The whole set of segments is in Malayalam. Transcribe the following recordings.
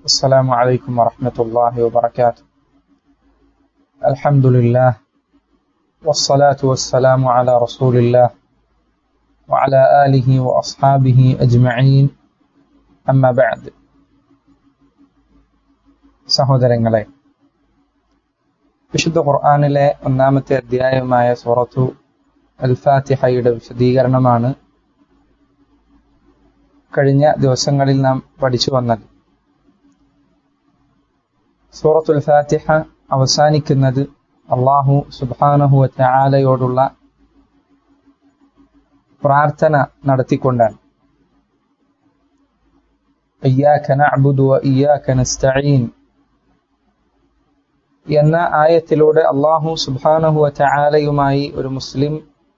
السلام عليكم ورحمة الله وبركاته الحمد لله والصلاة والسلام على رسول الله وعلى آله وأصحابه أجمعين أما بعد സഹോദരങ്ങളെ വിശുദ്ധ ഖുർആാനിലെ ഒന്നാമത്തെ അധ്യായമായ സൂറത്തു അൽ ഫാത്തിഹയുടെ വിശദീകരണമാണ് കഴിഞ്ഞ ദിവസങ്ങളിൽ നാം പഠിച്ചു വന്നത് സൂറത്തുൽ ഫാത്തിഹ അവസാനിക്കുന്നത് അള്ളാഹു സുബാനഹു ആലയോടുള്ള പ്രാർത്ഥന നടത്തിക്കൊണ്ടാണ് إياك نعبد وإياك نستعين എന്ന ആയത്തിലൂടെ അള്ളാഹു സുബാനഹു ചാലയുമായി ഒരു മുസ്ലിം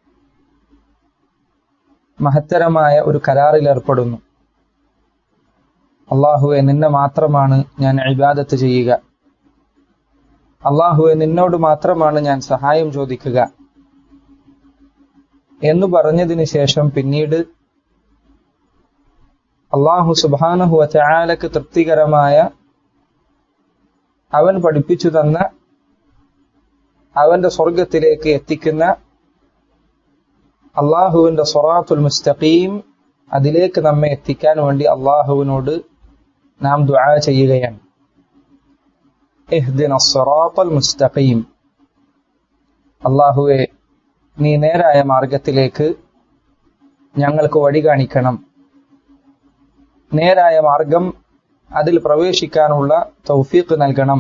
മഹത്തരമായ ഒരു കരാറിൽ ഏർപ്പെടുന്നു അള്ളാഹുവെ നിന്നെ മാത്രമാണ് ഞാൻ ഇബാദത്ത് ചെയ്യുക അള്ളാഹുവെ നിന്നോട് മാത്രമാണ് ഞാൻ സഹായം ചോദിക്കുക എന്ന് പറഞ്ഞതിന് ശേഷം പിന്നീട് അള്ളാഹു സുബാനഹു ചാലക്ക് തൃപ്തികരമായ അവൻ പഠിപ്പിച്ചു തന്ന അവന്റെ സ്വർഗത്തിലേക്ക് എത്തിക്കുന്ന അള്ളാഹുവിന്റെ സൊറാത്തുൽ മുസ്തഖീം അതിലേക്ക് നമ്മെ എത്തിക്കാൻ വേണ്ടി അള്ളാഹുവിനോട് നാം ദുആ ചെയ്യുകയാണ് ഇഹ്ദിന സൊറാത്തുൽ മുസ്തഖീം അള്ളാഹുവെ നീ നേരായ മാർഗത്തിലേക്ക് ഞങ്ങൾക്ക് വഴി കാണിക്കണം നേരായ മാർഗം അതിൽ പ്രവേശിക്കാനുള്ള തൗഫീഖ് നൽകണം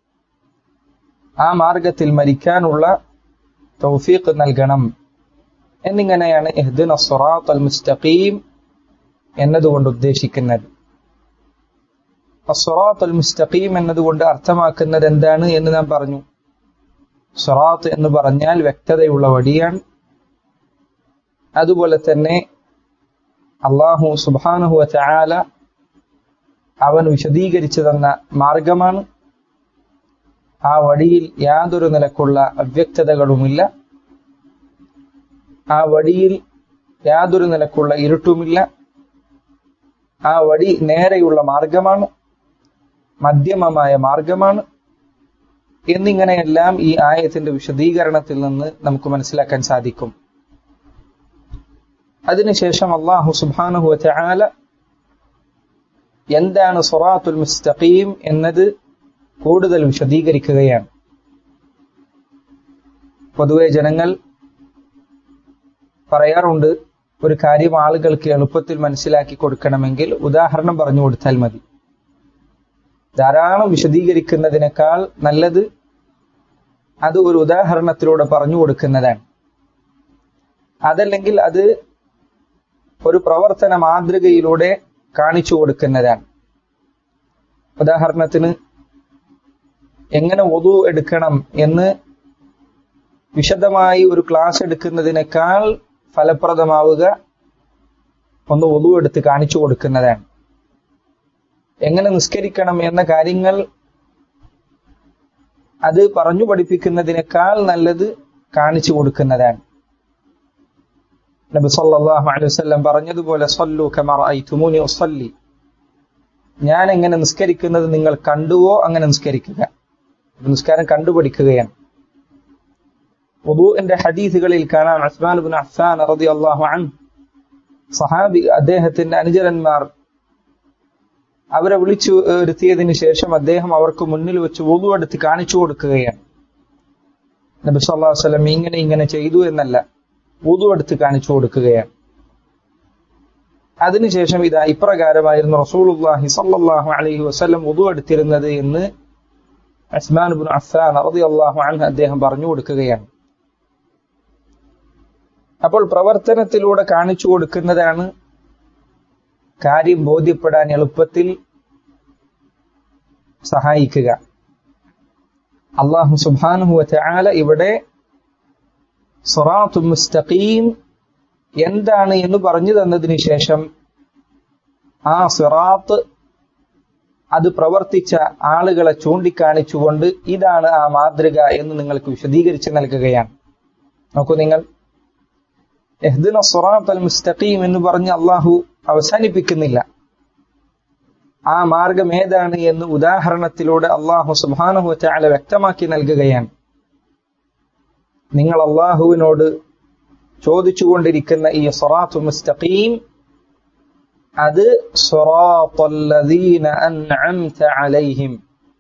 ആ മാർഗത്തിൽ മരിക്കാനുള്ള തൗഫീഖ് നൽകണം എന്നിങ്ങനെയാണ് എഹ്ദിൻ അസ്വറാത്ത് അൽ മുസ്തഖീം എന്നതുകൊണ്ട് ഉദ്ദേശിക്കുന്നത് അസ്വറാത്ത് അൽ മുസ്തഖീം എന്നതുകൊണ്ട് അർത്ഥമാക്കുന്നത് എന്താണ് എന്ന് നാം പറഞ്ഞു സ്വറാത്ത് എന്ന് പറഞ്ഞാൽ വ്യക്തതയുള്ള വടിയാണ് അതുപോലെ തന്നെ അള്ളാഹു സുബാനുഹു ചാല അവൻ വിശദീകരിച്ചു തന്ന മാർഗമാണ് ആ വഴിയിൽ യാതൊരു നിലക്കുള്ള അവ്യക്തതകളുമില്ല ആ വഴിയിൽ യാതൊരു നിലക്കുള്ള ഇരുട്ടുമില്ല ആ വഴി നേരെയുള്ള മാർഗമാണ് മധ്യമമായ മാർഗമാണ് എന്നിങ്ങനെയെല്ലാം ഈ ആയത്തിന്റെ വിശദീകരണത്തിൽ നിന്ന് നമുക്ക് മനസ്സിലാക്കാൻ സാധിക്കും അതിനുശേഷം അള്ളാഹു സുബാനുഹു ചാല എന്താണ് സൊറാത്തുൽ മുസ്തഖീം എന്നത് കൂടുതൽ വിശദീകരിക്കുകയാണ് പൊതുവെ ജനങ്ങൾ പറയാറുണ്ട് ഒരു കാര്യം ആളുകൾക്ക് എളുപ്പത്തിൽ മനസ്സിലാക്കി കൊടുക്കണമെങ്കിൽ ഉദാഹരണം പറഞ്ഞു കൊടുത്താൽ മതി ധാരാളം വിശദീകരിക്കുന്നതിനേക്കാൾ നല്ലത് അത് ഒരു ഉദാഹരണത്തിലൂടെ പറഞ്ഞു കൊടുക്കുന്നതാണ് അതല്ലെങ്കിൽ അത് ഒരു പ്രവർത്തന മാതൃകയിലൂടെ കാണിച്ചു കൊടുക്കുന്നതാണ് ഉദാഹരണത്തിന് എങ്ങനെ ഒതു എടുക്കണം എന്ന് വിശദമായി ഒരു ക്ലാസ് എടുക്കുന്നതിനേക്കാൾ ഫലപ്രദമാവുക ഒന്ന് ഒതു എടുത്ത് കാണിച്ചു കൊടുക്കുന്നതാണ് എങ്ങനെ നിസ്കരിക്കണം എന്ന കാര്യങ്ങൾ അത് പറഞ്ഞു പഠിപ്പിക്കുന്നതിനേക്കാൾ നല്ലത് കാണിച്ചു കൊടുക്കുന്നതാണ് നബി സല്ലല്ലാഹു അലൈഹി വസല്ലം പറഞ്ഞതുപോലെ സല്ലു കമാ റഅയ്തുമൂനി ഉസല്ലി ഞാൻ എങ്ങനെ നിസ്കരിക്കുന്നത് നിങ്ങൾ കണ്ടുവോ അങ്ങനെ നിസ്കരിക്കുക നിസ്കാരം കണ്ടുപഠിക്കുകയാണ് വുദൂഇന്റെ ഹദീസുകളിൽ കാണാം ഉസ്മാൻ ഇബ്നു അഫ്ഫാൻ റളിയല്ലാഹു അൻഹു സഹാബി അദ്ദേഹത്തിന്റെ അനുചരന്മാർ അവരെ വിളിച്ചു വരുത്തിയതിനു ശേഷം അദ്ദേഹം അവർക്ക് മുന്നിൽ വെച്ച് വുദു എടുത്ത് കാണിച്ചു കൊടുക്കുകയാണ് നബി സല്ലല്ലാഹു അലൈഹി വസല്ലം ഇങ്ങനെ ഇങ്ങനെ ചെയ്തു എന്നല്ല വുദു എടുത്ത് കാണിച്ചു കൊടുക്കുകയാണ് അതിനുശേഷം ഇതാ ഇപ്രകാരമായിരുന്നു റസൂലുള്ളാഹി സല്ലല്ലാഹു അലൈഹി വസല്ലം വുദു എടുത്തിരുന്നത് എന്ന് അസ്മാൻ ഇബ്നു അഫ്ഫാൻ റളിയല്ലാഹു അൻഹു അദ്ദേഹം പറഞ്ഞു കൊടുക്കുകയാണ് അപ്പോൾ പ്രവർത്തനത്തിലൂടെ കാണിച്ചു കൊടുക്കുന്നതാണ് കാര്യം ബോധ്യപ്പെടാൻ എളുപ്പത്തിൽ സഹായിക്കുക അള്ളാഹു സുബ്ഹാനഹു വതആല ഇവിടെ സൊറാത്തു മുസ്തഖീം എന്താണ് എന്ന് പറഞ്ഞു തന്നതിന് ശേഷം ആ സിറാത്ത് അത് പ്രവർത്തിച്ച ആളുകളെ ചൂണ്ടിക്കാണിച്ചുകൊണ്ട് ഇതാണ് ആ മാതൃക എന്ന് നിങ്ങൾക്ക് വിശദീകരിച്ച് നൽകുകയാണ് നോക്കൂ നിങ്ങൾ എഹ്ദിന സൊറാത്ത് അൽ മുസ്തഖീം എന്ന് പറഞ്ഞ് അള്ളാഹു അവസാനിപ്പിക്കുന്നില്ല ആ മാർഗം ഏതാണ് എന്ന് ഉദാഹരണത്തിലൂടെ അള്ളാഹു സുബാനുഹു ചാല വ്യക്തമാക്കി നൽകുകയാണ് നിങ്ങൾ അള്ളാഹുവിനോട് ചോദിച്ചുകൊണ്ടിരിക്കുന്ന ഈ സൊറാത്തു മുസ്തഖീം അത് അൻഅംത അലൈഹിം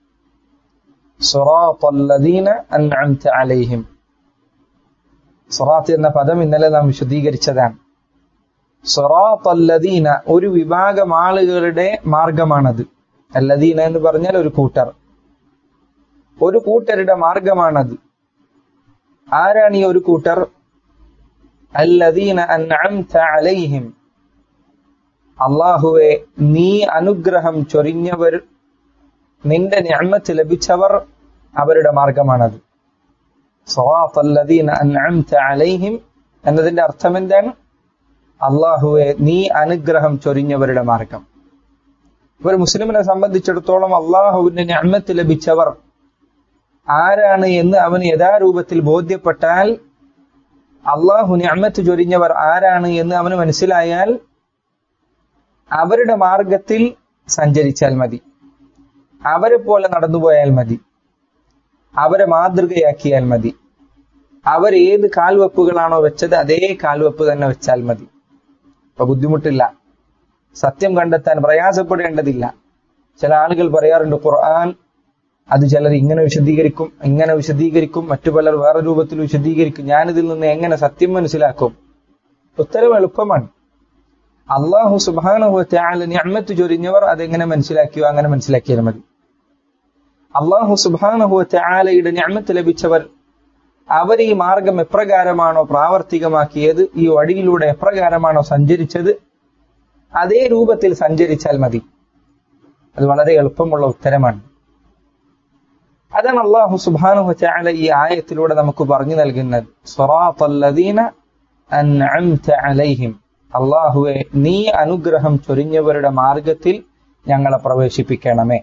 അൻഅംത അലൈഹിം സൊറാത്ത് എന്ന പദം ഇന്നലെ നാം വിശദീകരിച്ചതാണ് സൊറാത്തല്ലദീന ഒരു വിഭാഗം ആളുകളുടെ മാർഗമാണത് അല്ലദീന എന്ന് പറഞ്ഞാൽ ഒരു കൂട്ടർ ഒരു കൂട്ടരുടെ മാർഗമാണത് ആരാണ് ഈ ഒരു കൂട്ടർ അല്ലദീന അൻഅംത അലൈഹിം അള്ളാഹുവെ നീ അനുഗ്രഹം ചൊരിഞ്ഞവർ നിന്റെ ഞാമത്ത് ലഭിച്ചവർ അവരുടെ മാർഗമാണത് സവാത്തല്ലദീന അൻഅംത അലൈഹിം എന്നതിന്റെ അർത്ഥം എന്താണ് അള്ളാഹുവെ നീ അനുഗ്രഹം ചൊരിഞ്ഞവരുടെ മാർഗം ഒരു മുസ്ലിമിനെ സംബന്ധിച്ചിടത്തോളം അള്ളാഹുവിന്റെ ഞാമത്ത് ലഭിച്ചവർ ആരാണ് എന്ന് അവന് യഥാരൂപത്തിൽ ബോധ്യപ്പെട്ടാൽ അള്ളാഹു ഞാമത്ത് ചൊരിഞ്ഞവർ ആരാണ് എന്ന് അവന് മനസ്സിലായാൽ അവരുടെ മാർഗത്തിൽ സഞ്ചരിച്ചാൽ മതി അവരെ പോലെ നടന്നുപോയാൽ മതി അവരെ മാതൃകയാക്കിയാൽ മതി അവർ ഏത് കാൽവെപ്പുകളാണോ വെച്ചത് അതേ കാൽവെപ്പ് തന്നെ വെച്ചാൽ മതി അപ്പൊ ബുദ്ധിമുട്ടില്ല സത്യം കണ്ടെത്താൻ പ്രയാസപ്പെടേണ്ടതില്ല ചില ആളുകൾ പറയാറുണ്ട് ഖുർആൻ അത് ചിലർ ഇങ്ങനെ വിശദീകരിക്കും ഇങ്ങനെ വിശദീകരിക്കും മറ്റു പലർ വേറെ രൂപത്തിൽ വിശദീകരിക്കും ഞാനിതിൽ നിന്ന് എങ്ങനെ സത്യം മനസ്സിലാക്കും ഉത്തരം എളുപ്പമാണ് അള്ളാഹു സുബാനുഹുല ഞമ്മത്ത് ചൊരിഞ്ഞവർ അതെങ്ങനെ മനസ്സിലാക്കിയോ അങ്ങനെ മനസ്സിലാക്കിയാൽ മതി അള്ളാഹു സുബാനുഹുലയുടെ ഞമ്മത്ത് ലഭിച്ചവർ അവർ ഈ മാർഗം എപ്രകാരമാണോ പ്രാവർത്തികമാക്കിയത് ഈ വഴിയിലൂടെ എപ്രകാരമാണോ സഞ്ചരിച്ചത് അതേ രൂപത്തിൽ സഞ്ചരിച്ചാൽ മതി അത് വളരെ എളുപ്പമുള്ള ഉത്തരമാണ് അതാണ് അള്ളാഹു സുബാനുഹു ചാല ഈ ആയത്തിലൂടെ നമുക്ക് പറഞ്ഞു നൽകുന്നത് സ്വറാത്തല്ലദീന അൻഅംത അലൈഹിം അള്ളാഹുവെ നീ അനുഗ്രഹം ചൊരിഞ്ഞവരുടെ മാർഗത്തിൽ ഞങ്ങളെ പ്രവേശിപ്പിക്കണമേ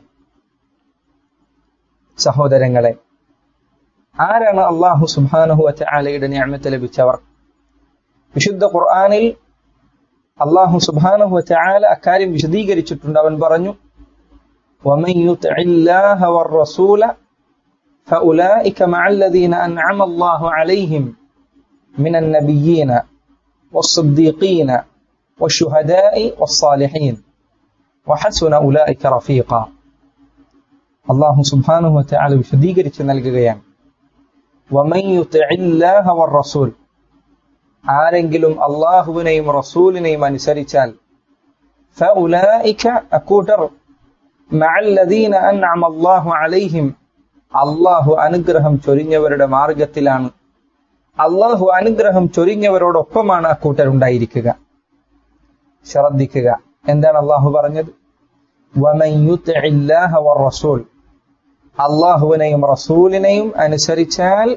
സഹോദരങ്ങളെ ആരാണ് അള്ളാഹു സുബാനുഹു ചാലയുടെ ഞാമത്ത് ലഭിച്ചവർ വിശുദ്ധ ഖുർആാനിൽ അള്ളാഹു സുബാനുഹു ചാല അക്കാര്യം വിശദീകരിച്ചിട്ടുണ്ട് അവൻ പറഞ്ഞു ومن يطع الله والرسول فأولئك مع الذين أنعم الله عليهم من النبيين والصديقين والشهداء والصالحين وحسن أولئك رفيقا الله سبحانه وتعالى വിശദീകരിച്ച് നൽകുകയാണ് ومن يطع الله والرسول ആരെങ്കിലും അള്ളാഹുവിനെയും റസൂലിനെയും അനുസരിച്ചാൽ فأولئك أكوتر مع الذين أنعم الله عليهم അള്ളാഹു അനുഗ്രഹം ചൊരിഞ്ഞവരുടെ മാർഗത്തിലാണ് അള്ളാഹു അനുഗ്രഹം ചൊരിഞ്ഞവരോടൊപ്പമാണ് ആ കൂട്ടരുണ്ടായിരിക്കുക ശ്രദ്ധിക്കുക എന്താണ് അള്ളാഹു പറഞ്ഞത് റസൂൽ അള്ളാഹുവിനെയും റസൂലിനെയും അനുസരിച്ചാൽ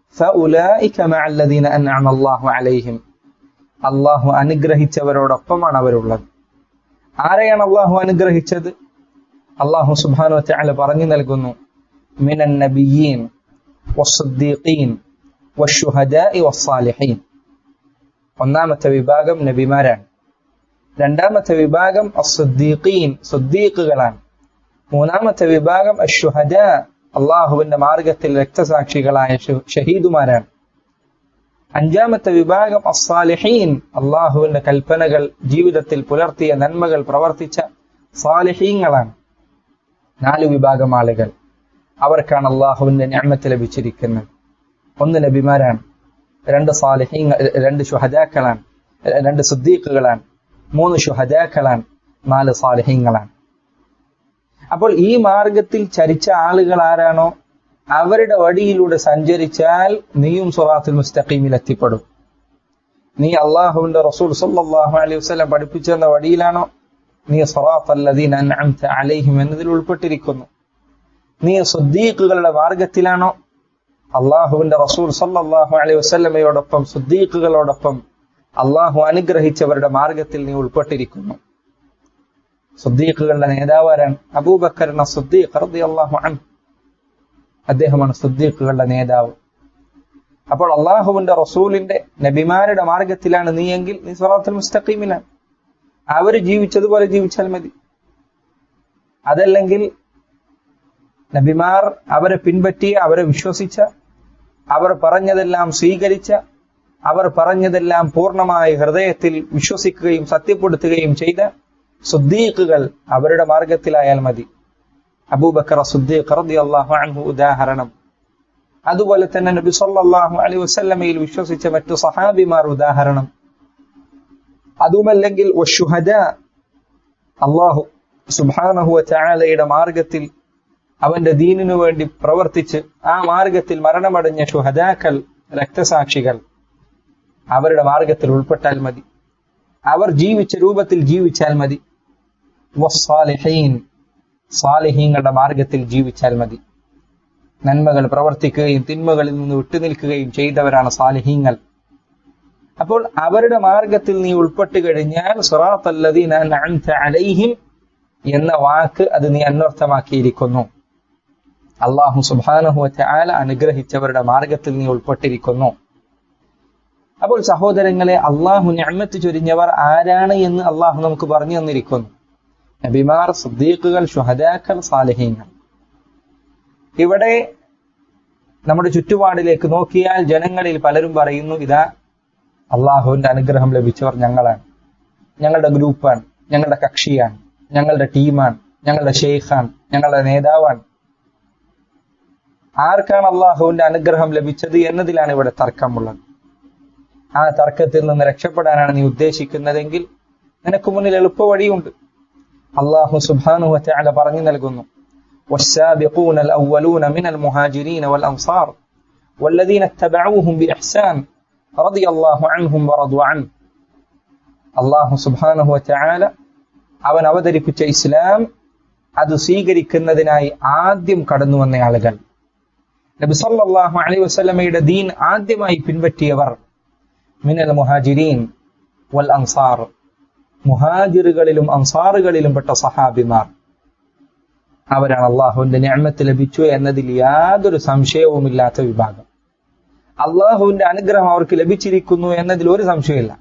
അള്ളാഹു അനുഗ്രഹിച്ചവരോടൊപ്പമാണ് അവരുള്ളത് ആരെയാണ് അള്ളാഹു അനുഗ്രഹിച്ചത് അള്ളാഹു സുബാനു വച്ചാല് പറഞ്ഞു നൽകുന്നു മിനൻ നബിയീൻ വസ്സുദ്ദീഖീൻ വശുഹദാഇ വസ്സാലിഹീൻ ഒന്നാമത്തെ വിഭാഗം നബിമാരാണ് രണ്ടാമത്തെ വിഭാഗം അസുദ്ദീഖീൻ സുദ്ദീഖുകളാണ് മൂന്നാമത്തെ വിഭാഗം അഷുഹദ അള്ളാഹുവിന്റെ മാർഗത്തിൽ രക്തസാക്ഷികളായ ഷഹീദുമാരാണ് അഞ്ചാമത്തെ വിഭാഗം അസ്സാലിഹീൻ അള്ളാഹുവിന്റെ കൽപ്പനകൾ ജീവിതത്തിൽ പുലർത്തിയ നന്മകൾ പ്രവർത്തിച്ച സാലിഹീങ്ങളാണ് നാല് വിഭാഗം ആളുകൾ അവർക്കാണ് അള്ളാഹുവിന്റെ ഞാമത്ത് ലഭിച്ചിരിക്കുന്നത് ഒന്ന് നബിമാരാണ് രണ്ട് സാലിഹീങ്ങൾ രണ്ട് ഷുഹദാക്കളാണ് രണ്ട് സുദ്ദീഖുകളാണ് മൂന്ന് ഷുഹദാക്കളാണ് നാല് സാലിഹീങ്ങളാണ് അപ്പോൾ ഈ മാർഗത്തിൽ ചരിച്ച ആളുകൾ ആരാണോ അവരുടെ വഴിയിലൂടെ സഞ്ചരിച്ചാൽ നീയും സുറാത്തുൽ മുസ്തഖീമിൽ എത്തിപ്പെടും നീ അള്ളാഹുവിന്റെ റസൂൽ സല്ലാഹു അലൈഹി വസ്ലം പഠിപ്പിച്ചെന്ന വഴിയിലാണോ നീ സറാത്ത് അല്ലദീൻ അൻഅംത അലൈഹിം എന്നതിൽ ഉൾപ്പെട്ടിരിക്കുന്നു നീ സുദ്ദീഖുകളുടെ മാർഗത്തിലാണോ അള്ളാഹുവിന്റെ റസൂൽ സല്ലാഹു അലൈഹി വസ്ലമയോടൊപ്പം സുദ്ദീഖുകളോടൊപ്പം അള്ളാഹു അനുഗ്രഹിച്ചവരുടെ മാർഗത്തിൽ നീ ഉൾപ്പെട്ടിരിക്കുന്നു സുദ്ദീഖുകളുടെ നേതാവാരാണ് അബൂബക്കർ സുദ്ദീഖ് റളിയല്ലാഹു അൻഹു അദ്ദേഹമാണ് സുദ്ദീഖുകളുടെ നേതാവ് അപ്പോൾ അള്ളാഹുവിന്റെ റസൂലിന്റെ നബിമാരുടെ മാർഗത്തിലാണ് നീ എങ്കിൽ നീ സ്വറാത്തുൽ മുസ്തഖീമിലാണ് അവര് ജീവിച്ചതുപോലെ ജീവിച്ചാൽ മതി അതല്ലെങ്കിൽ നബിമാർ അവരെ പിൻപറ്റിയ അവരെ വിശ്വസിച്ച അവർ പറഞ്ഞതെല്ലാം സ്വീകരിച്ച അവർ പറഞ്ഞതെല്ലാം പൂർണ്ണമായി ഹൃദയത്തിൽ വിശ്വസിക്കുകയും സത്യപ്പെടുത്തുകയും ചെയ്ത സുദ്ദീഖുകൾ അവരുടെ മാർഗത്തിലായാൽ മതി അബൂബക്കർ സുദ്ദീഖ് റളിയല്ലാഹു അൻഹു ഉദാഹരണം അതുപോലെ തന്നെ നബി സല്ലല്ലാഹു അലൈഹി വസല്ലമയിൽ വിശ്വസിച്ച മറ്റു സഹാബിമാർ ഉദാഹരണം അതുമല്ലെങ്കിൽ വശുഹദ അള്ളാഹു സുബ്ഹാനഹു വതആലയുടെ മാർഗത്തിൽ അവന്റെ ദീനിനു വേണ്ടി പ്രവർത്തിച്ച് ആ മാർഗത്തിൽ മരണമടഞ്ഞ ഷുഹദാക്കൾ രക്തസാക്ഷികൾ അവരുടെ മാർഗത്തിൽ ഉൾപ്പെട്ടാൽ മതി അവർ ജീവിച്ച രൂപത്തിൽ ജീവിച്ചാൽ മതി വസ്സാലിഹീൻ സാലിഹീങ്ങളുടെ മാർഗത്തിൽ ജീവിച്ചാൽ മതി നന്മകൾ പ്രവർത്തിക്കുകയും തിന്മകളിൽ നിന്ന് വിട്ടുനിൽക്കുകയും ചെയ്തവരാണ് സാലിഹീങ്ങൾ അപ്പോൾ അവരുടെ മാർഗത്തിൽ നീ ഉൾപ്പെട്ടു കഴിഞ്ഞാൽ സുറാത്തല്ലദീന അൻഅംത അലൈഹിം എന്ന വാക്ക് അത് നീ അന്വർത്ഥമാക്കിയിരിക്കുന്നു അള്ളാഹു സുബാനഹു ആല അനുഗ്രഹിച്ചവരുടെ മാർഗത്തിൽ നീ ഉൾപ്പെട്ടിരിക്കുന്നു അപ്പോൾ സഹോദരങ്ങളെ അള്ളാഹു ഞമ്മത്ത് ചൊരിഞ്ഞവർ ആരാണ് എന്ന് അള്ളാഹു നമുക്ക് പറഞ്ഞു തന്നിരിക്കുന്നു നബിമാർ സുദ്ദീഖുകൾ ഷുഹദാക്കൾ സാലഹീങ്ങൾ ഇവിടെ നമ്മുടെ ചുറ്റുപാടിലേക്ക് നോക്കിയാൽ ജനങ്ങളിൽ പലരും പറയുന്നു ഇതാ അള്ളാഹുവിന്റെ അനുഗ്രഹം ലഭിച്ചവർ ഞങ്ങളാണ് ഞങ്ങളുടെ ഗ്രൂപ്പാണ് ഞങ്ങളുടെ കക്ഷിയാണ് ഞങ്ങളുടെ ടീമാണ് ഞങ്ങളുടെ ഷെയ്ഖാണ് ഞങ്ങളുടെ നേതാവാണ് ആർക്കാണ് അള്ളാഹുവിന്റെ അനുഗ്രഹം ലഭിച്ചത് എന്നതിലാണ് ഇവിടെ തർക്കമുള്ളത് ആ തർക്കത്തിൽ നിന്ന് രക്ഷപ്പെടാനാണ് നീ ഉദ്ദേശിക്കുന്നതെങ്കിൽ നിനക്ക് മുന്നിൽ എളുപ്പ വഴിയുണ്ട് അള്ളാഹു സുബാനു വല പറഞ്ഞു നൽകുന്നു والسابقون الأولون من المهاجرين والأنصار والذين اتبعوهم بإحسان رضي الله عنهم ورضوا عنه അള്ളാഹു സുബാനഹു വല അവൻ അവതരിപ്പിച്ച ഇസ്ലാം അത് സ്വീകരിക്കുന്നതിനായി ആദ്യം കടന്നു വന്ന ആളുകൾ നബി സല്ലല്ലാഹു അലൈഹി വസല്ലമയുടെ ദീൻ ആദ്യമായി പിൻപറ്റിയവർ മിനൽ മുഹാജിരീൻ വൽ അൻസാർ മുഹാജിറുകളിലും അൻസാറുകളിലും പെട്ട സഹാബിമാർ അവരാണ് അള്ളാഹുവിന്റെ ഞാമത്ത് ലഭിച്ചു എന്നതിൽ യാതൊരു സംശയവുമില്ലാത്ത വിഭാഗം അള്ളാഹുവിന്റെ അനുഗ്രഹം അവർക്ക് ലഭിച്ചിരിക്കുന്നു എന്നതിൽ ഒരു സംശയമില്ല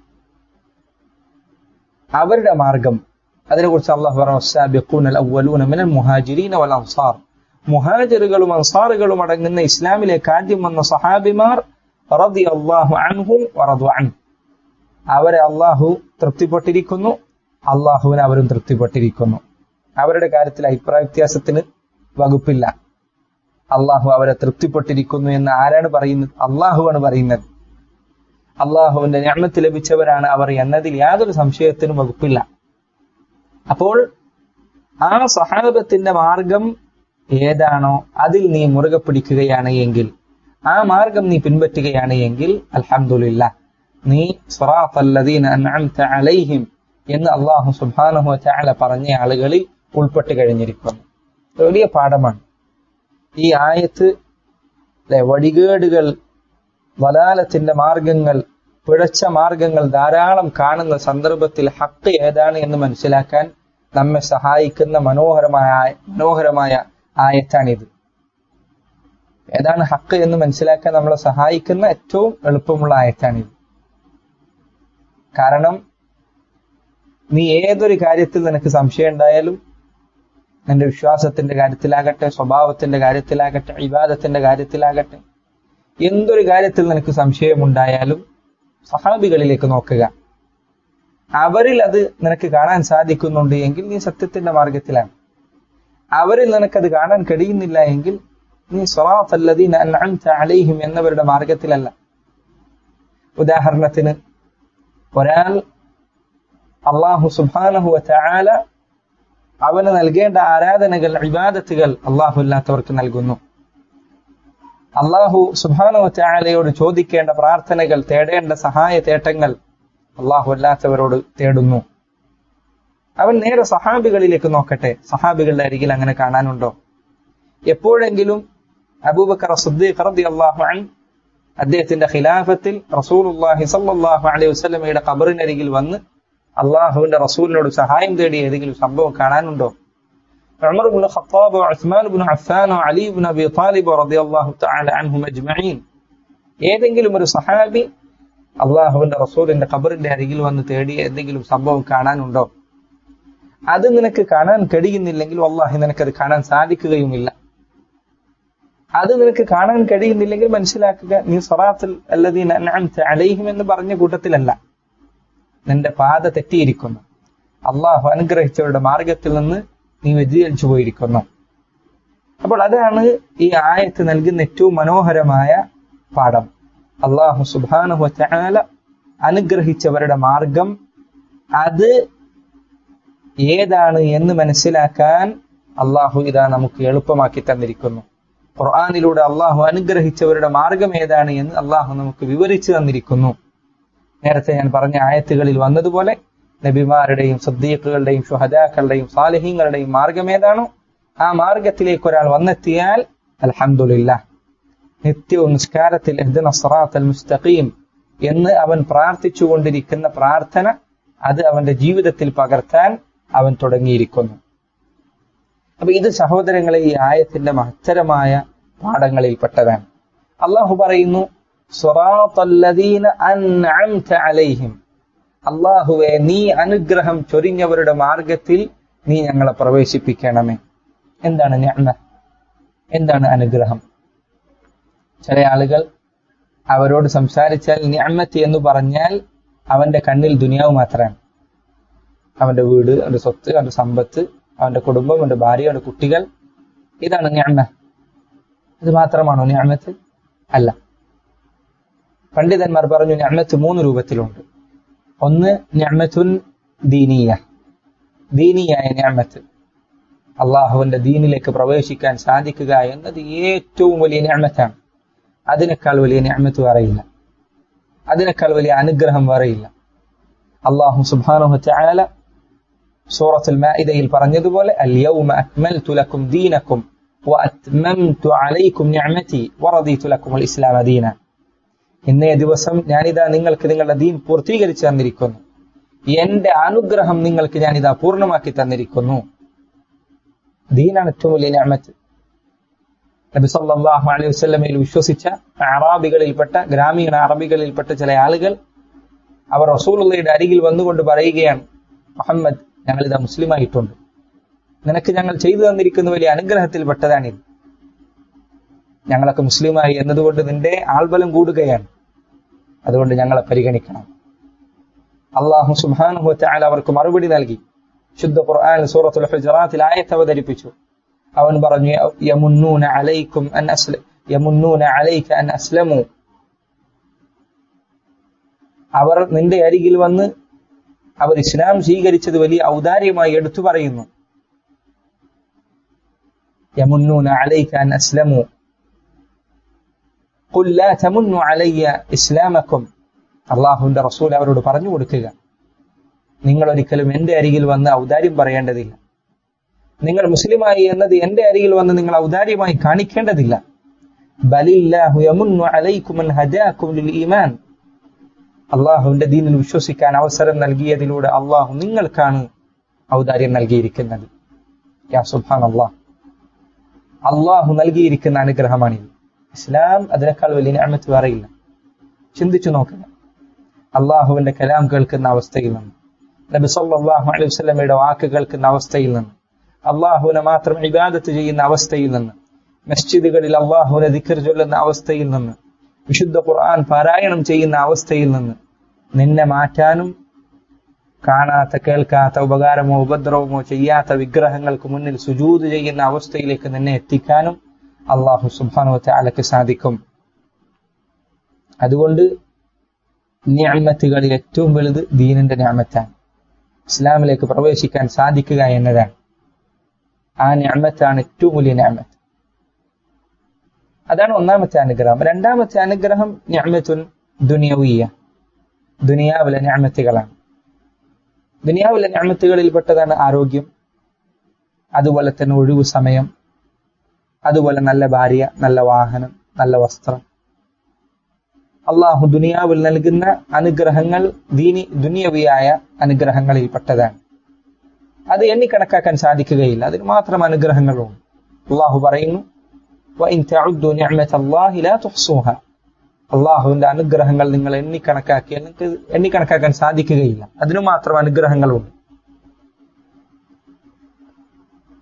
അവരുടെ മാർഗം അതിനെക്കുറിച്ച് അള്ളാഹു പറഞ്ഞു മുഹാജിരീൻ വൽ അൻസാർ മുഹാജിറുകളും അൻസാറുകളും അടങ്ങുന്ന ഇസ്ലാമിലേക്ക് ആദ്യം വന്ന സഹാബിമാർ റതി അള്ളാഹു അൻഹും വറദു അൻ അവരെ അള്ളാഹു തൃപ്തിപ്പെട്ടിരിക്കുന്നു അള്ളാഹുവിന് അവരും തൃപ്തിപ്പെട്ടിരിക്കുന്നു അവരുടെ കാര്യത്തിൽ അഭിപ്രായ വ്യത്യാസത്തിന് വകുപ്പില്ല അള്ളാഹു അവരെ തൃപ്തിപ്പെട്ടിരിക്കുന്നു എന്ന് ആരാണ് പറയുന്നത് അള്ളാഹുവാണ് പറയുന്നത് അള്ളാഹുവിന്റെ ഞാമത്ത് ലഭിച്ചവരാണ് അവർ എന്നതിൽ യാതൊരു സംശയത്തിനും വകുപ്പില്ല അപ്പോൾ ആ സഹാബത്തിന്റെ മാർഗം ഏതാണോ അതിൽ നീ മുറുകെ പിടിക്കുകയാണ് എങ്കിൽ ആ മാർഗം നീ പിൻപറ്റുകയാണ് എങ്കിൽ അൽഹംദുലില്ല നീ അലൈഹിം എന്ന് അള്ളാഹു സുബാനഹു ചാല പറഞ്ഞ ആളുകളിൽ ഉൾപ്പെട്ട് കഴിഞ്ഞിരിക്കുന്നു വലിയ പാഠമാണ് ഈ ആയത്ത് വഴികേടുകൾ വലാലത്തിന്റെ മാർഗങ്ങൾ പിഴച്ച മാർഗങ്ങൾ ധാരാളം കാണുന്ന സന്ദർഭത്തിൽ ഹക്ക് ഏതാണ് എന്ന് മനസ്സിലാക്കാൻ നമ്മെ സഹായിക്കുന്ന മനോഹരമായ മനോഹരമായ ആയത്താണിത് ഏതാണ് ഹക്ക് എന്ന് മനസ്സിലാക്കാൻ നമ്മളെ സഹായിക്കുന്ന ഏറ്റവും എളുപ്പമുള്ള ആയത്താണിത് കാരണം നീ ഏതൊരു കാര്യത്തിൽ നിനക്ക് സംശയം ഉണ്ടായാലും നിന്റെ വിശ്വാസത്തിന്റെ കാര്യത്തിലാകട്ടെ സ്വഭാവത്തിന്റെ കാര്യത്തിലാകട്ടെ ഇബാദത്തിന്റെ കാര്യത്തിലാകട്ടെ എന്തൊരു കാര്യത്തിൽ നിനക്ക് സംശയമുണ്ടായാലും സഹാബികളിലേക്ക് നോക്കുക അവരിൽ അത് നിനക്ക് കാണാൻ സാധിക്കുന്നുണ്ട് എങ്കിൽ നീ സത്യത്തിന്റെ മാർഗത്തിലാണ് അവരിൽ നിനക്കത് കാണാൻ കഴിയുന്നില്ല എങ്കിൽ നീ സ്വറാത്തല്ലദീന അൻഅംത അലൈഹിം എന്നവരുടെ മാർഗത്തിലല്ല ഉദാഹരണത്തിന് ഒരാൾ അള്ളാഹു സുബാനഹു ചാല അവന് നൽകേണ്ട ആരാധനകൾ ഇബാദത്തുകൾ അള്ളാഹു ഇല്ലാത്തവർക്ക് നൽകുന്നു അള്ളാഹു സുബാനു ചാലയോട് ചോദിക്കേണ്ട പ്രാർത്ഥനകൾ തേടേണ്ട സഹായ തേട്ടങ്ങൾ അള്ളാഹു അല്ലാത്തവരോട് തേടുന്നു അവൻ നേരെ സഹാബികളിലേക്ക് നോക്കട്ടെ സഹാബികളുടെ അരികിൽ അങ്ങനെ കാണാനുണ്ടോ എപ്പോഴെങ്കിലും അബൂബക്കർ സുദ്ദീഖ് റളിയല്ലാഹു അൻ അദ്ദേഹത്തിന്റെ ഖിലാഫത്തിൽ റസൂലുള്ളാഹി സ്വല്ലല്ലാഹു അലൈഹി വസല്ലമയുടെ ഖബറിനരികിൽ വന്ന് അള്ളാഹുവിന്റെ റസൂലിനോട് സഹായം തേടി ഏതെങ്കിലും സംഭവം കാണാനുണ്ടോ Umar ibn Khattab Usman ibn Affan Ali ibn Abi Talib റളിയല്ലാഹു തആല അൻഹും അജ്മഈൻ ഏതെങ്കിലും ഒരു സഹാബി അള്ളാഹുവിന്റെ റസൂലിന്റെ ഖബറിന്റെ അരികിൽ വന്ന് തേടി എന്തെങ്കിലും സംഭവം കാണാനുണ്ടോ അത് നിനക്ക് കാണാൻ കഴിയുന്നില്ലെങ്കിൽ വല്ലാഹി നിനക്കത് കാണാൻ സാധിക്കുകയുമില്ല അത് നിനക്ക് കാണാൻ കഴിയുന്നില്ലെങ്കിൽ മനസ്സിലാക്കുക നീ സറാത്തിൽ അല്ലദീന അൻഅംത അലൈഹിം എന്ന് പറഞ്ഞ കൂട്ടത്തിലല്ല നിന്റെ പാത തെറ്റിയിരിക്കുന്നു അള്ളാഹു അനുഗ്രഹിച്ചവരുടെ മാർഗത്തിൽ നിന്ന് നീ വ്യതിചലിച്ചു പോയിരിക്കുന്നു അപ്പോൾ അതാണ് ഈ ആയത്ത് നൽകുന്ന ഏറ്റവും മനോഹരമായ പാഠം അള്ളാഹു സുബാനുഹു ചാല അനുഗ്രഹിച്ചവരുടെ മാർഗം അത് ഏതാണ് എന്ന് മനസ്സിലാക്കാൻ അള്ളാഹു ഇതാ നമുക്ക് എളുപ്പമാക്കി തന്നിരിക്കുന്നു ഖുർആാനിലൂടെ അള്ളാഹു അനുഗ്രഹിച്ചവരുടെ മാർഗം ഏതാണ് എന്ന് അള്ളാഹു നമുക്ക് വിവരിച്ചു തന്നിരിക്കുന്നു നേരത്തെ ഞാൻ പറഞ്ഞ ആയത്തുകളിൽ വന്നതുപോലെ നബിമാരുടെയും സദ്ദീഖുകളുടെയും ഷുഹദാക്കളുടെയും സാലിഹീങ്ങളുടെയും മാർഗം ഏതാണോ ആ മാർഗത്തിലേക്ക് ഒരാൾ വന്നെത്തിയാൽ അൽഹംദുലില്ല നിത്യവും നിസ്കാരത്തിൽ എഹ്ദിന സറാത്ത് അൽ മുസ്തഖീം എന്ന് അവൻ പ്രാർത്ഥിച്ചുകൊണ്ടിരിക്കുന്ന പ്രാർത്ഥന അത് അവന്റെ ജീവിതത്തിൽ പകർത്താൻ അവൻ തുടങ്ങിയിരിക്കുന്നു അപ്പൊ ഇത് സഹോദരങ്ങളെ ഈ ആയത്തിന്റെ മഹത്തരമായ പാഠങ്ങളിൽപ്പെട്ടതാണ് അള്ളാഹു പറയുന്നു അലൈഹിം അള്ളാഹുവെ നീ അനുഗ്രഹം ചൊരിഞ്ഞവരുടെ മാർഗത്തിൽ നീ ഞങ്ങളെ പ്രവേശിപ്പിക്കണമേ എന്താണ് ഞാമ എന്താണ് അനുഗ്രഹം ചില ആളുകൾ അവരോട് സംസാരിച്ചാൽ ഞാമത്ത് എന്ന് പറഞ്ഞാൽ അവന്റെ കണ്ണിൽ ദുനിയാവ് മാത്രമാണ് അവന്റെ വീട് അവന്റെ സ്വത്ത് അവന്റെ സമ്പത്ത് അവന്റെ കുടുംബം അവന്റെ ഭാര്യ അവന്റെ കുട്ടികൾ ഇതാണ് ഞാമ ഇത് മാത്രമാണോ ഞാമത്ത് അല്ല പണ്ഡിതന്മാർ പറഞ്ഞു ഞാമത്ത് മൂന്ന് രൂപത്തിലുണ്ട് ഒന്ന് ഞാമത്തുൻ ദീനീയ ദീനീയായ ഞാമത്ത് അള്ളാഹുവിന്റെ ദീനിലേക്ക് പ്രവേശിക്കാൻ സാധിക്കുക എന്നത് ഏറ്റവും വലിയ ഞാമത്താണ് അതിനേക്കാൾ വലിയ ഞാമത്ത് വേറെയില്ല അതിനേക്കാൾ വലിയ അനുഗ്രഹം വേറെയില്ല അള്ളാഹു സുബാനുഹ ചായാല സൂറത്തുൽ മാഇദയിൽ പറഞ്ഞതുപോലെ അൽയൗമ അക്മൽതു ലക്കും ദീനക്കും വഅത്മംതു അലൈക്കും നിഅമതി വറദീതു ലക്കും അൽ ഇസ്ലാമ ദീന ഇന്നേ ദിവസം ഞാനിതാ നിങ്ങൾക്ക് നിങ്ങളുടെ ദീൻ പൂർത്തീകരിച്ചു തന്നിരിക്കുന്നു എന്റെ അനുഗ്രഹം നിങ്ങൾക്ക് ഞാനിതാ പൂർണ്ണമാക്കി തന്നിരിക്കുന്നു ദീനാണ് ഏറ്റവും വലിയ ഞാമത്ത് നബി സല്ലല്ലാഹു അലൈഹി വസല്ലമയിൽ വിശ്വസിച്ച അറാബികളിൽപ്പെട്ട ഗ്രാമീണ അറബികളിൽപ്പെട്ട ചില ആളുകൾ അവർ റസൂലുള്ളയുടെ അരികിൽ വന്നുകൊണ്ട് പറയുകയാണ് മുഹമ്മദ് ഞങ്ങൾ ഇതാ മുസ്ലിം ആയിട്ടുണ്ട് നിനക്ക് ഞങ്ങൾ ചെയ്തു തന്നിരിക്കുന്ന വലിയ അനുഗ്രഹത്തിൽപ്പെട്ടതാണിത് ഞങ്ങളൊക്കെ മുസ്ലിമായി എന്നതുകൊണ്ട് നിന്റെ ആൾബലം കൂടുകയാണ് അതുകൊണ്ട് ഞങ്ങളെ പരിഗണിക്കണം അള്ളാഹു സുബ്ഹാനഹു വതആല അവർക്ക് മറുപടി നൽകി ശുദ്ധ ഖുർആൻ സൂറത്തുൽ ഹുജറാത്തിൽ ആയത്ത് അവതരിപ്പിച്ചു അവൻ പറഞ്ഞു യമുന്നൂന അലൈക്കും അൻ അസ്ല യമുന്നൂന അലൈക അൻ അസ്ലമു അവർ നിന്റെ അരികിൽ വന്ന് അവർ ഇസ്ലാം സ്വീകരിച്ചത് വലിയ ഔദാര്യമായി എടുത്തു പറയുന്നു യമുന്നൂന അലൈക അൻ അസ്ലമു قل لا تمنوا علي ഇസ്ലാമക്കും അള്ളാഹുവിന്റെ റസൂൽ അവരോട് പറഞ്ഞു കൊടുക്കുക നിങ്ങൾ ഒരിക്കലും എന്റെ അരികിൽ വന്ന് ഔദാര്യം പറയേണ്ടതില്ല നിങ്ങൾ മുസ്ലിമായി എന്നത് എന്റെ അരികിൽ വന്ന് നിങ്ങൾ ഔദാര്യമായി കാണിക്കേണ്ടതില്ല ബലില്ലാഹു യമുന്നു അലൈക്കും അൻ ഹദാക്കും ലിൽ ഈമാൻ അള്ളാഹുവിന്റെ ദീനിൽ വിശ്വസിക്കാൻ അവസരം നൽകിയതിലൂടെ അള്ളാഹു നിങ്ങൾക്കാണ് ഔദാര്യം നൽകിയിരിക്കുന്നത് യാ സുബ്ഹാൻ അള്ളാഹ് അള്ളാഹു നൽകിയിരിക്കുന്ന അനുഗ്രഹമാണിത് ഇസ്ലാം അതിനേക്കാൾ വലിയ ഞാമത്ത് വേറെയില്ല ചിന്തിച്ചു നോക്കുക അള്ളാഹുവിന്റെ കലാം കേൾക്കുന്ന അവസ്ഥയിൽ നിന്ന് നബി സല്ലല്ലാഹു അലൈഹി വസല്ലമയുടെ വാക്ക് കേൾക്കുന്ന അവസ്ഥയിൽ നിന്ന് അള്ളാഹുവിനെ മാത്രം ഇബാദത്ത് ചെയ്യുന്ന അവസ്ഥയിൽ നിന്ന് മസ്ജിദുകളിൽ അള്ളാഹുവിനെ ദിക്കർ ചൊല്ലുന്ന അവസ്ഥയിൽ നിന്ന് വിശുദ്ധ ഖുർആൻ പാരായണം ചെയ്യുന്ന അവസ്ഥയിൽ നിന്ന് നിന്നെ മാറ്റാനും കാണാത്ത കേൾക്കാത്ത ഉപകാരമോ ഉപദ്രവമോ ചെയ്യാത്ത വിഗ്രഹങ്ങൾക്ക് മുന്നിൽ സുജൂത് ചെയ്യുന്ന അവസ്ഥയിലേക്ക് നിന്നെ എത്തിക്കാനും അള്ളാഹു സുബാനു അലക്ക് സാധിക്കും അതുകൊണ്ട് ഞാമത്തുകളിൽ ഏറ്റവും വലുത് ദീനിന്റെ ഞാമത്താണ് ഇസ്ലാമിലേക്ക് പ്രവേശിക്കാൻ സാധിക്കുക എന്നതാണ് ആ ഞാമത്താണ് ഏറ്റവും വലിയ ഞാമത്ത് അതാണ് ഒന്നാമത്തെ അനുഗ്രഹം രണ്ടാമത്തെ അനുഗ്രഹം ഞാമത്തുൻ ദുനിയവിയ ദുനിയാവിലെ ഞാമത്തുകളാണ് ദുനിയാവിലെ ഞാമത്തുകളിൽപ്പെട്ടതാണ് ആരോഗ്യം അതുപോലെ തന്നെ ഒഴിവു സമയം അതുപോലെ നല്ല ഭാര്യ നല്ല വാഹനം നല്ല വസ്ത്രം അള്ളാഹു ദുനിയാവിൽ നൽകുന്ന അനുഗ്രഹങ്ങൾ ദീനി ദുനിയവിയായ അനുഗ്രഹങ്ങളിൽപ്പെട്ടതാണ് അത് എണ്ണിക്കണക്കാക്കാൻ സാധിക്കുകയില്ല അതിന് മാത്രം അനുഗ്രഹങ്ങളുണ്ട് അള്ളാഹു പറയുന്നു അള്ളാഹുവിന്റെ അനുഗ്രഹങ്ങൾ നിങ്ങൾ എണ്ണിക്കണക്കാക്കിയാൽ നിങ്ങൾക്ക് എണ്ണിക്കണക്കാക്കാൻ സാധിക്കുകയില്ല അതിനു മാത്രം അനുഗ്രഹങ്ങളുണ്ട്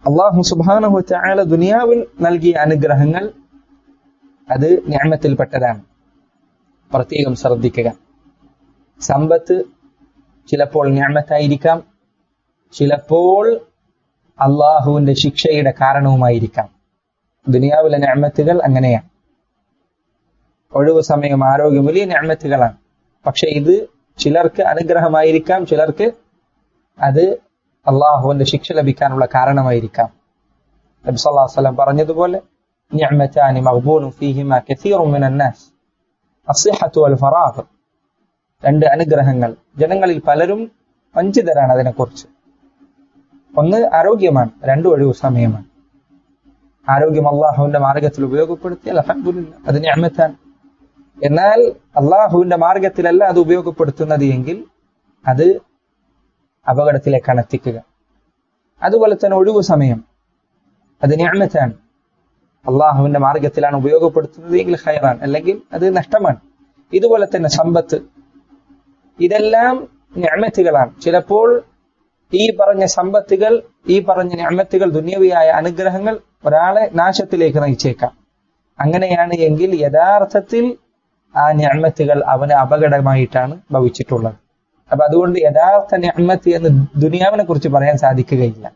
അള്ളാഹു സുബാനഹു ചായാല ദുനിയാവിൽ നൽകിയ അനുഗ്രഹങ്ങൾ അത് ഞാമത്തിൽപ്പെട്ടതാണ് പ്രത്യേകം ശ്രദ്ധിക്കുക സമ്പത്ത് ചിലപ്പോൾ ഞാമത്തായിരിക്കാം ചിലപ്പോൾ അള്ളാഹുവിന്റെ ശിക്ഷയുടെ കാരണവുമായിരിക്കാം ദുനിയാവിലെ ഞാമത്തുകൾ അങ്ങനെയാണ് ഒഴിവ് സമയം ആരോഗ്യം വലിയ ഞാമത്തുകളാണ് പക്ഷെ ഇത് ചിലർക്ക് അനുഗ്രഹമായിരിക്കാം ചിലർക്ക് അത് അള്ളാഹുവിന്റെ ശിക്ഷ ലഭിക്കാനുള്ള കാരണമായിരിക്കാം നബി സല്ലല്ലാഹു അലൈഹി വസല്ലം പറഞ്ഞതുപോലെ നിഅമതാനി മഗ്ബൂനും ഫീഹിമാ കസീറുൻ മിനൻ നാസ് അസ്സിഹത്തു വൽ ഫറാഗ് രണ്ട് അനുഗ്രഹങ്ങൾ ജനങ്ങളിൽ പലരും വഞ്ചിതരാണ് അതിനെക്കുറിച്ച് ഒന്ന് ആരോഗ്യമാണ് രണ്ട് ഒഴിവ് സമയമാണ് ആരോഗ്യം അള്ളാഹുവിന്റെ മാർഗത്തിൽ ഉപയോഗപ്പെടുത്തി അലഹമില്ല അത് ഞാമത്താണ് എന്നാൽ അള്ളാഹുവിന്റെ മാർഗത്തിലല്ല അത് ഉപയോഗപ്പെടുത്തുന്നത് എങ്കിൽ അത് അപകടത്തിലേക്കാണ് എത്തിക്കുക അതുപോലെ തന്നെ ഒഴിവു സമയം അത് ഞാമത്താണ് അള്ളാഹുവിന്റെ മാർഗത്തിലാണ് ഉപയോഗപ്പെടുത്തുന്നത് എങ്കിൽ ഹൈറാൻ അല്ലെങ്കിൽ അത് നഷ്ടമാണ് ഇതുപോലെ തന്നെ സമ്പത്ത് ഇതെല്ലാം ഞാമത്തുകളാണ് ചിലപ്പോൾ ഈ പറഞ്ഞ സമ്പത്തുകൾ ഈ പറഞ്ഞ ഞാമത്തുകൾ ദുന്യവിയായ അനുഗ്രഹങ്ങൾ ഒരാളെ നാശത്തിലേക്ക് നയിച്ചേക്കാം അങ്ങനെയാണ് എങ്കിൽ യഥാർത്ഥത്തിൽ ആ ഞാമത്തുകൾ അവന് അപകടമായിട്ടാണ് ഭവിച്ചിട്ടുള്ളത് അപ്പൊ അതുകൊണ്ട് യഥാർത്ഥ ഞാമത്ത് എന്ന് ദുനിയാവിനെ കുറിച്ച് പറയാൻ സാധിക്കുകയില്ല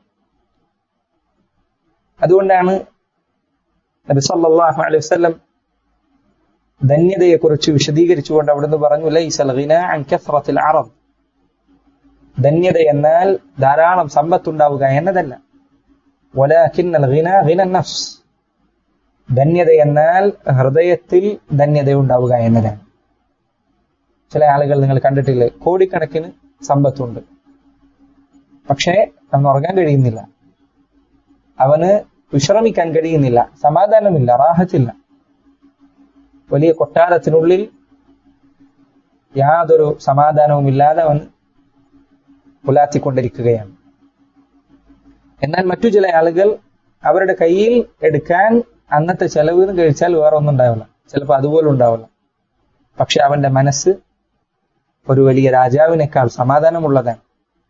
അതുകൊണ്ടാണ് നബി സല്ലല്ലാഹു അലൈഹി വസല്ലം ധന്യതയെ കുറിച്ച് വിശദീകരിച്ചുകൊണ്ട് അവിടുന്ന് പറഞ്ഞു ലൈസൽ ഗിന അൻ കസ്റത്തിൽ അറബ് ധന്യത എന്നാൽ ധാരാളം സമ്പത്തുണ്ടാവുക എന്നതല്ല വലാകിന്നൽ ഗിന ഗിന നഫ്സ് ധന്യത എന്നാൽ ഹൃദയത്തിൽ ധന്യത ഉണ്ടാവുക എന്നതാണ് ചില ആളുകൾ നിങ്ങൾ കണ്ടിട്ടില്ലേ കോടിക്കണക്കിന് സമ്പത്തുണ്ട് പക്ഷേ അവന് ഉറങ്ങാൻ കഴിയുന്നില്ല അവന് വിശ്രമിക്കാൻ കഴിയുന്നില്ല സമാധാനമില്ല റാഹത്തില്ല വലിയ കൊട്ടാരത്തിനുള്ളിൽ യാതൊരു സമാധാനവുമില്ലാതെ അവൻ പുലാത്തിക്കൊണ്ടിരിക്കുകയാണ് എന്നാൽ മറ്റു ചില ആളുകൾ അവരുടെ കയ്യിൽ എടുക്കാൻ അന്നത്തെ ചെലവ് എന്ന് കഴിച്ചാൽ വേറെ ഒന്നും ഉണ്ടാവില്ല ചിലപ്പോൾ അതുപോലും ഉണ്ടാവില്ല പക്ഷെ അവന്റെ മനസ്സ് ഒരു വലിയ രാജാവിനേക്കാൾ സമാധാനമുള്ളതാണ്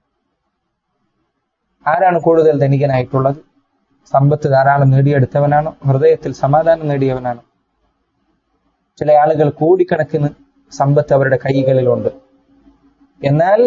ആരാണ് കൂടുതൽ ധനികനായിട്ടുള്ളത് സമ്പത്ത് ധാരാളം നേടിയെടുത്തവനാണോ ഹൃദയത്തിൽ സമാധാനം നേടിയവനാണോ ചില ആളുകൾ കോടിക്കണക്കിന് സമ്പത്ത് അവരുടെ കൈകളിലുണ്ട് എന്നാൽ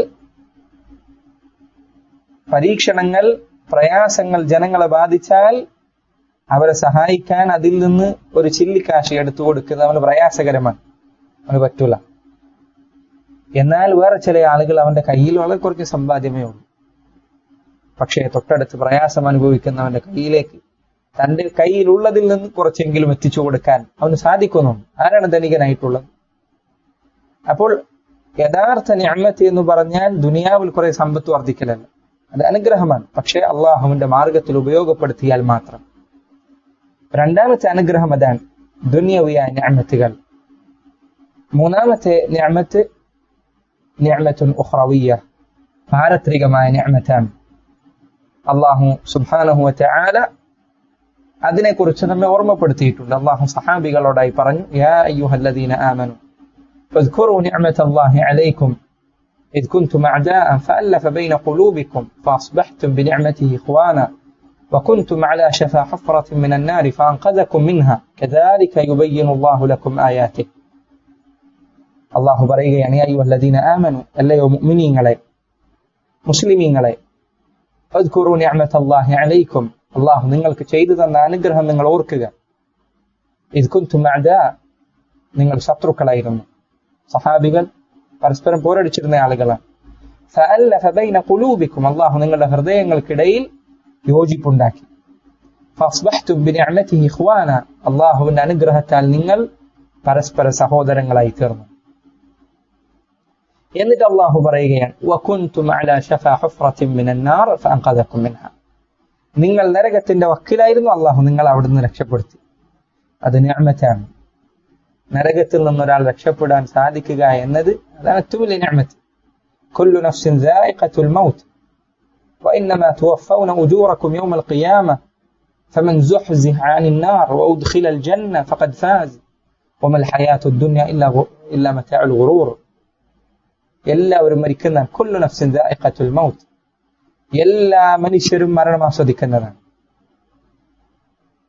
പരീക്ഷണങ്ങൾ പ്രയാസങ്ങൾ ജനങ്ങളെ ബാധിച്ചാൽ അവരെ സഹായിക്കാൻ അതിൽ നിന്ന് ഒരു ചില്ലിക്കാശി എടുത്തു കൊടുക്കുന്നത് അവന് പ്രയാസകരമാണ് അവന് പറ്റൂല എന്നാൽ വേറെ ചില ആളുകൾ അവന്റെ കയ്യിൽ വളരെ കുറച്ച് സമ്പാദ്യമേ ഉള്ളൂ പക്ഷേ തൊട്ടടുത്ത് പ്രയാസം അനുഭവിക്കുന്നവന്റെ കയ്യിലേക്ക് തന്റെ കയ്യിലുള്ളതിൽ നിന്ന് കുറച്ചെങ്കിലും എത്തിച്ചു കൊടുക്കാൻ അവന് സാധിക്കുന്നുണ്ട് ആരാണ് ധനികനായിട്ടുള്ളത് അപ്പോൾ യഥാർത്ഥ ഞാമത്ത് എന്ന് പറഞ്ഞാൽ ദുനിയാവിൽ കുറെ സമ്പത്ത് വർദ്ധിക്കലല്ല അത് അനുഗ്രഹമാണ് പക്ഷേ അള്ളാഹുവിന്റെ മാർഗത്തിൽ ഉപയോഗപ്പെടുത്തിയാൽ മാത്രം രണ്ടാമത്തെ അനുഗ്രഹം അതാണ് ദുന്യവിയായ ഞാമത്തുകൾ മൂന്നാമത്തെ ഞാമത്ത് ഞാമത്തുൻ ഉഹ്റവിയ പാരത്രികമായ ഞാമത്താണ് അള്ളാഹു സുബാനഹു ആല അതിനെക്കുറിച്ച് നമ്മെ ഓർമ്മപ്പെടുത്തിയിട്ടുണ്ട് അള്ളാഹു സഹാബികളോടായി പറഞ്ഞു യാ അയ്യുഹല്ലദീന ആമനു فاذكروا نعمة الله عليكم إذ كنتم أعداء فألف بين قلوبكم فأصبحتم بنعمته إخوانا وكنتم على شفا حفرة من النار فأنقذكم منها كذلك يبين الله لكم آياته الله بريغ يعني يا أيها الذين آمنوا ألا مؤمنين علي مسلمين علي اذكروا نعمة الله عليكم അള്ളാഹു നിങ്ങൾക്ക് ചെയ്തു തന്ന അനുഗ്രഹം നിങ്ങൾ ഓർക്കുക ഇത് കുന്തും നിങ്ങൾ ശത്രുക്കളായിരുന്നു സഹാബികൾ പരസ്പരം പോരടിച്ചിരുന്ന ആളുകളാണ് കുലൂബിക്കും അള്ളാഹു നിങ്ങളുടെ ഹൃദയങ്ങൾക്കിടയിൽ യോജിപ്പുണ്ടാക്കി അള്ളാഹുവിന്റെ അനുഗ്രഹത്താൽ നിങ്ങൾ പരസ്പര സഹോദരങ്ങളായി തീർന്നു എന്നിട്ട് അള്ളാഹു പറയുകയാണ് നിങ്ങൾ നരകത്തിന്റെ വക്കിലായിരുന്നു അള്ളാഹു നിങ്ങൾ അവിടുന്ന് രക്ഷപ്പെടുത്തി അത് ഞാമത്താണ് നരകത്തിൽ നിന്നൊരാൾ രക്ഷപ്പെടാൻ സാധിക്കുക എന്നത് അതാണ് ഏറ്റവും വലിയ ഞാമത്ത് كل نفس ذائقة الموت وإنما توفون أجوركم يوم القيامة فمن زحزح عن النار وأدخل الجنة فقد فاز وما الحياة الدنيا إلا إلا متاع الغرور എല്ലാവരും മരിക്കുന്നതാണ് കുല്ലു നഫ്സിൻ ദാഇഖത്തുൽ മൗത്ത് എല്ലാ മനുഷ്യരും മരണം ആസ്വദിക്കുന്നതാണ്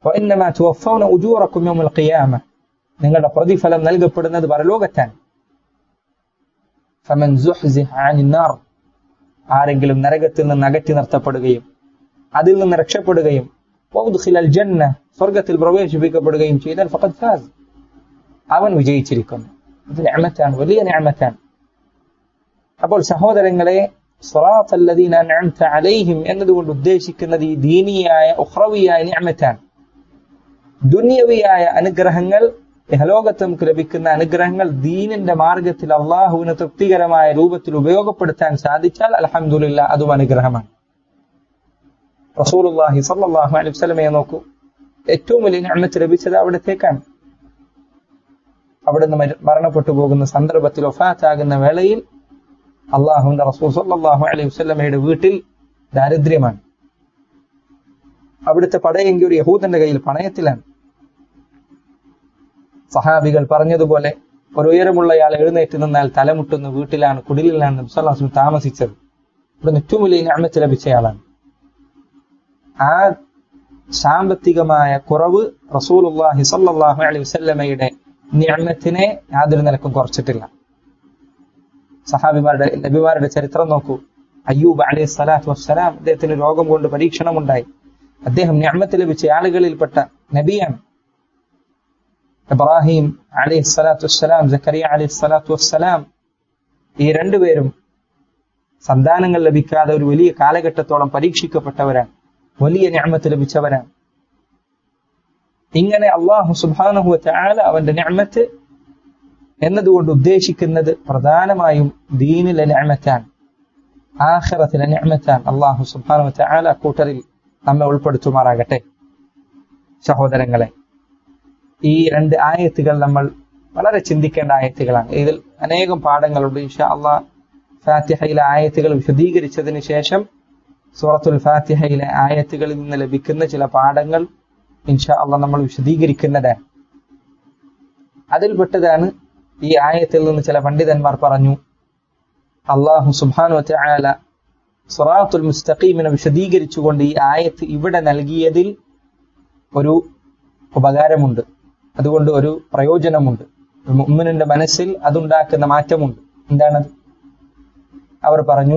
وإنما توفون أجوركم يوم القيامة നിങ്ങളുടെ പ്രതിഫലം നൽകപ്പെടുന്നത് പരലോകത്താണ് ഫമൻ സുഹ്സിഹ അനിൻ നാർ ആരെങ്കിലും നരകത്തിൽ നിന്ന് അകറ്റി നിർത്തപ്പെടുകയും അതിൽ നിന്ന് രക്ഷപ്പെടുകയും വൗദ്ഖിലൽ ജന്ന സ്വർഗത്തിൽ പ്രവേശിപ്പിക്കപ്പെടുകയും ചെയ്താൽ ഫഖദ് ഫാസ് അവൻ വിജയിച്ചിരിക്കുന്നു ഇത് നിഅമത്താണ് വലിയ നിഅമത്താണ് അപ്പോൾ സഹോദരങ്ങളെ സ്വറാത്തല്ലദീന അൻഅംത അലൈഹിം എന്നതുകൊണ്ട് ഉദ്ദേശിക്കുന്നത് ഈ ദീനിയായ ഉഖ്റവിയായ നിഅമത്താണ് ദുനിയവിയായ അനുഗ്രഹങ്ങൾ ഇഹലോകത്ത് നമുക്ക് ലഭിക്കുന്ന അനുഗ്രഹങ്ങൾ ദീനിന്റെ മാർഗത്തിൽ അള്ളാഹുവിന് തൃപ്തികരമായ രൂപത്തിൽ ഉപയോഗപ്പെടുത്താൻ സാധിച്ചാൽ അലഹമുല്ല അതും അനുഗ്രഹമാണ് റസൂലുള്ളാഹി സല്ലല്ലാഹു അലൈഹി വസല്ലമയെ നോക്കൂ ഏറ്റവും വലിയ നിഅമത്ത് ലഭിച്ചത് അവിടത്തേക്കാണ് അവിടുന്ന് മരണപ്പെട്ടു പോകുന്ന സന്ദർഭത്തിൽ ഒഫാത്താകുന്ന വേളയിൽ അള്ളാഹുവിന്റെ റസൂൽ സല്ലല്ലാഹു അലൈഹി വസല്ലമയുടെ വീട്ടിൽ ദാരിദ്ര്യമാണ് അവിടുത്തെ പടയെങ്കിൽ ഒരു യഹൂദന്റെ കയ്യിൽ പണയത്തിലാണ് സഹാബികൾ പറഞ്ഞതുപോലെ ഒരു ഉയരമുള്ളയാൾ എഴുന്നേറ്റ് നിന്നാൽ തലമുട്ടുന്ന വീട്ടിലാണ് കുടിലിലാണ് നബ്സല്ലാസ്ലം താമസിച്ചത് ഇവിടെ ഏറ്റവും വലിയ ഞാമത്ത് ലഭിച്ചയാളാണ് ആ സാമ്പത്തികമായ കുറവ് റസൂലുല്ലാഹി സല്ലാഹു അലൈഹി വസല്ലമയുടെ ഞാമത്തിനെ യാതൊരു നിലക്കും കുറച്ചിട്ടില്ല സഹാബിമാരുടെ നബിമാരുടെ ചരിത്രം നോക്കൂ അയ്യൂബ് അലൈഹി സ്വലാത്തു വസ്സലാം അദ്ദേഹത്തിന് രോഗം കൊണ്ട് പരീക്ഷണമുണ്ടായി അദ്ദേഹം ഞാമത്ത് ലഭിച്ച ആളുകളിൽപ്പെട്ട നബിയാണ് ഇബ്രാഹിം അലൈഹി സ്വലാത്തു വസ്സലാം ജക്കരിയ അലൈഹി സ്വലാത്തു വസ്സലാം ഈ രണ്ടുപേരും സന്താനങ്ങൾ ലഭിക്കാതെ ഒരു വലിയ കാലഘട്ടത്തോളം പരീക്ഷിക്കപ്പെട്ടവരാണ് വലിയ ഞാമത്ത് ലഭിച്ചവരാണ് ഇങ്ങനെ അള്ളാഹു സുബാനഹു ചാല അവന്റെ ഞാമത്ത് എന്നതുകൊണ്ട് ഉദ്ദേശിക്കുന്നത് പ്രധാനമായും ദീനിലെ ഞാമത്താണ് ആഖിറത്തിലെ ഞാമത്താണ് അള്ളാഹു സുബാനു ചാല കൂട്ടറിൽ നമ്മെ ഉൾപ്പെടുത്തുമാറാകട്ടെ സഹോദരങ്ങളെ ഈ രണ്ട് ആയത്തുകൾ നമ്മൾ വളരെ ചിന്തിക്കേണ്ട ആയത്തുകളാണ് ഇതിൽ അനേകം പാഠങ്ങളുണ്ട് ഇൻഷാ അള്ളാഹ് ഫാത്തിഹയിലെ ആയത്തുകൾ വിശദീകരിച്ചതിന് ശേഷം സൂറത്തുൽ ഫാത്തിഹയിലെ ആയത്തുകളിൽ നിന്ന് ലഭിക്കുന്ന ചില പാഠങ്ങൾ ഇൻഷാ അള്ളാഹ് നമ്മൾ വിശദീകരിക്കുന്നതാണ് അതിൽപ്പെട്ടതാണ് ഈ ആയത്തിൽ നിന്ന് ചില പണ്ഡിതന്മാർ പറഞ്ഞു അള്ളാഹു സുബാനു ആല സുറാത്തുൽ മുസ്തഖീമിനെ വിശദീകരിച്ചുകൊണ്ട് ഈ ആയത്ത് ഇവിടെ നൽകിയതിൽ ഒരു ഉപകാരമുണ്ട് അതുകൊണ്ട് ഒരു പ്രയോജനമുണ്ട് മുമ്മിനിന്റെ മനസ്സിൽ അതുണ്ടാക്കുന്ന മാറ്റമുണ്ട് എന്താണത് അവർ പറഞ്ഞു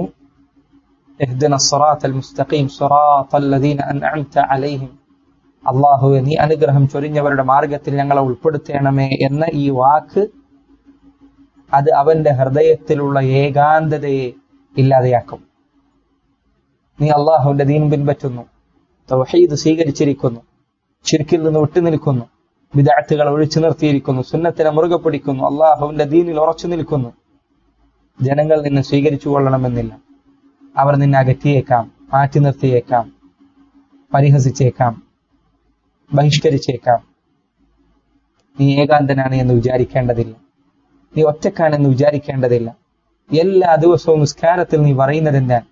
അള്ളാഹു നീ അനുഗ്രഹം ചൊരിഞ്ഞവരുടെ മാർഗത്തിൽ ഞങ്ങളെ ഉൾപ്പെടുത്തണമേ എന്ന ഈ വാക്ക് അത് അവന്റെ ഹൃദയത്തിലുള്ള ഏകാന്തതയെ ഇല്ലാതെയാക്കും നീ അള്ളാഹുവിന്റെ ദീൻ പിൻപറ്റുന്നു തൗഹീദ് സ്വീകരിച്ചിരിക്കുന്നു ഷിർക്കിൽ നിന്ന് വിട്ടുനിൽക്കുന്നു വിദാർത്ഥികൾ ഒഴിച്ചു നിർത്തിയിരിക്കുന്നു സുന്നത്തിനെ മുറുകെ പിടിക്കുന്നു അള്ളാഹുവിന്റെ ദീനിൽ ഉറച്ചു നിൽക്കുന്നു ജനങ്ങൾ നിന്നെ സ്വീകരിച്ചു കൊള്ളണമെന്നില്ല അവർ നിന്നെ അകറ്റിയേക്കാം മാറ്റി നിർത്തിയേക്കാം പരിഹസിച്ചേക്കാം ബഹിഷ്കരിച്ചേക്കാം നീ ഏകാന്തനാണ് എന്ന് വിചാരിക്കേണ്ടതില്ല നീ ഒറ്റക്കാണെന്ന് വിചാരിക്കേണ്ടതില്ല എല്ലാ ദിവസവും നിസ്കാരത്തിൽ നീ പറയുന്നത് എന്താണ്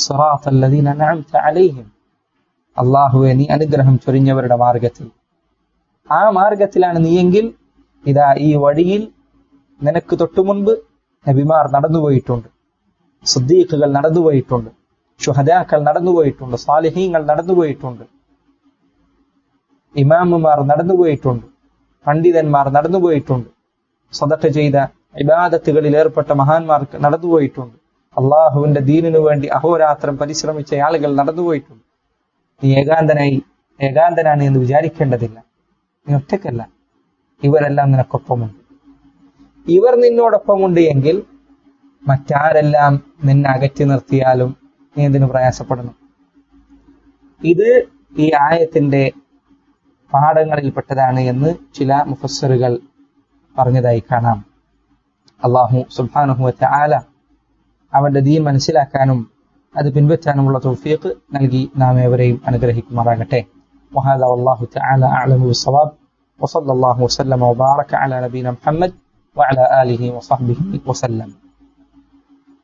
അലൈഹിം അള്ളാഹുവെ നീ അനുഗ്രഹം ചൊരിഞ്ഞവരുടെ മാർഗത്തിൽ ആ മാർഗത്തിലാണ് നീയെങ്കിൽ ഇതാ ഈ വഴിയിൽ നിനക്ക് തൊട്ടു മുൻപ് നബിമാർ നടന്നുപോയിട്ടുണ്ട് സുദ്ദീഖുകൾ നടന്നുപോയിട്ടുണ്ട് ഷുഹദാക്കൾ നടന്നുപോയിട്ടുണ്ട് സാലിഹീങ്ങൾ നടന്നുപോയിട്ടുണ്ട് ഇമാമുമാർ നടന്നുപോയിട്ടുണ്ട് പണ്ഡിതന്മാർ നടന്നുപോയിട്ടുണ്ട് സ്വതക്ക ചെയ്ത ഇബാദത്തുകളിൽ ഏർപ്പെട്ട മഹാന്മാർക്ക് നടന്നുപോയിട്ടുണ്ട് അള്ളാഹുവിന്റെ ദീനിനു വേണ്ടി അഹോരാത്രം പരിശ്രമിച്ച ആളുകൾ നടന്നുപോയിട്ടുണ്ട് നീ ഏകാന്തനായി ഏകാന്തനാണ് എന്ന് വിചാരിക്കേണ്ടതില്ല നീ ഒറ്റക്കല്ല ഇവരെല്ലാം നിനക്കൊപ്പമുണ്ട് ഇവർ നിന്നോടൊപ്പമുണ്ട് എങ്കിൽ മറ്റാരെല്ലാം നിന്നെ അകറ്റി നിർത്തിയാലും നീ എന്തിനു പ്രയാസപ്പെടണം ഇത് ഈ ആയത്തിന്റെ പാഠങ്ങളിൽപ്പെട്ടതാണ് എന്ന് ചില മുഫസ്സറുകൾ പറഞ്ഞതായി കാണാം അള്ളാഹു സുബാനുഹുവറ്റ ആല അവന്റെ ദീൻ മനസ്സിലാക്കാനും അത് പിൻപറ്റാനുമുള്ള തൗഫീഖ് നൽകി നാം ഏവരെയും അനുഗ്രഹിക്കുമാറാകട്ടെ وهذا والله تعالى أعلم بالصواب وصلى الله وسلم وبارك على نبينا محمد وعلى آله وصحبه وسلم